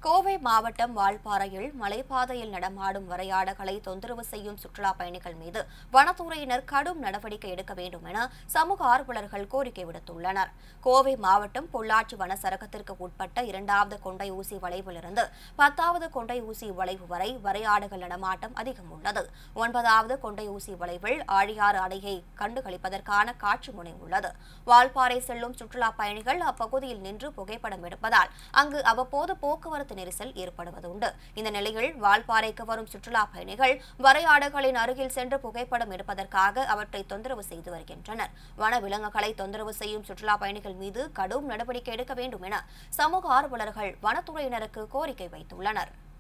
கோவை மாவட்டம் வால்பாறையில் மலைப்பாதையில் நடமாடும் வரையாடுகளை தொந்தரவு செய்யும் சுற்றுலா பயணிகள் மீது வனத்துறையினர் கடும் நடவடிக்கை எடுக்க வேண்டும் என சமூக ஆர்வலர்கள் கோரிக்கை விடுத்துள்ளனர் கோவை மாவட்டம் பொள்ளாச்சி வனசரகத்திற்கு உட்பட்ட இரண்டாவது கொண்டை ஊசி வளைவிலிருந்து பத்தாவது கொண்டை ஊசி வளைவு வரை வரையாடுகள் நடமாட்டம் அதிகம் உள்ளது ஒன்பதாவது கொண்டை ஊசி வளைவில் ஆழியாறு அணையை கண்டுகளிப்பதற்கான காட்சி முனை உள்ளது வால்பாறை செல்லும் சுற்றுலா பயணிகள் அப்பகுதியில் நின்று புகைப்படம் எடுப்பதால் அங்கு அவ்வப்போது போக்குவரத்து நெரிசல் ஏற்படுவதுண்டு இந்த நிலையில் வால்பாறைக்கு வரும் சுற்றுலா பயணிகள் வரையாடுகளின் அருகில் சென்று புகைப்படம் எடுப்பதற்காக அவற்றை தொந்தரவு செய்து வருகின்றனர் வன விலங்குகளை தொந்தரவு செய்யும் சுற்றுலா பயணிகள் மீது கடும் நடவடிக்கை எடுக்க வேண்டும் என சமூக ஆர்வலர்கள் வனத்துறையினருக்கு கோரிக்கை வைத்துள்ளனர்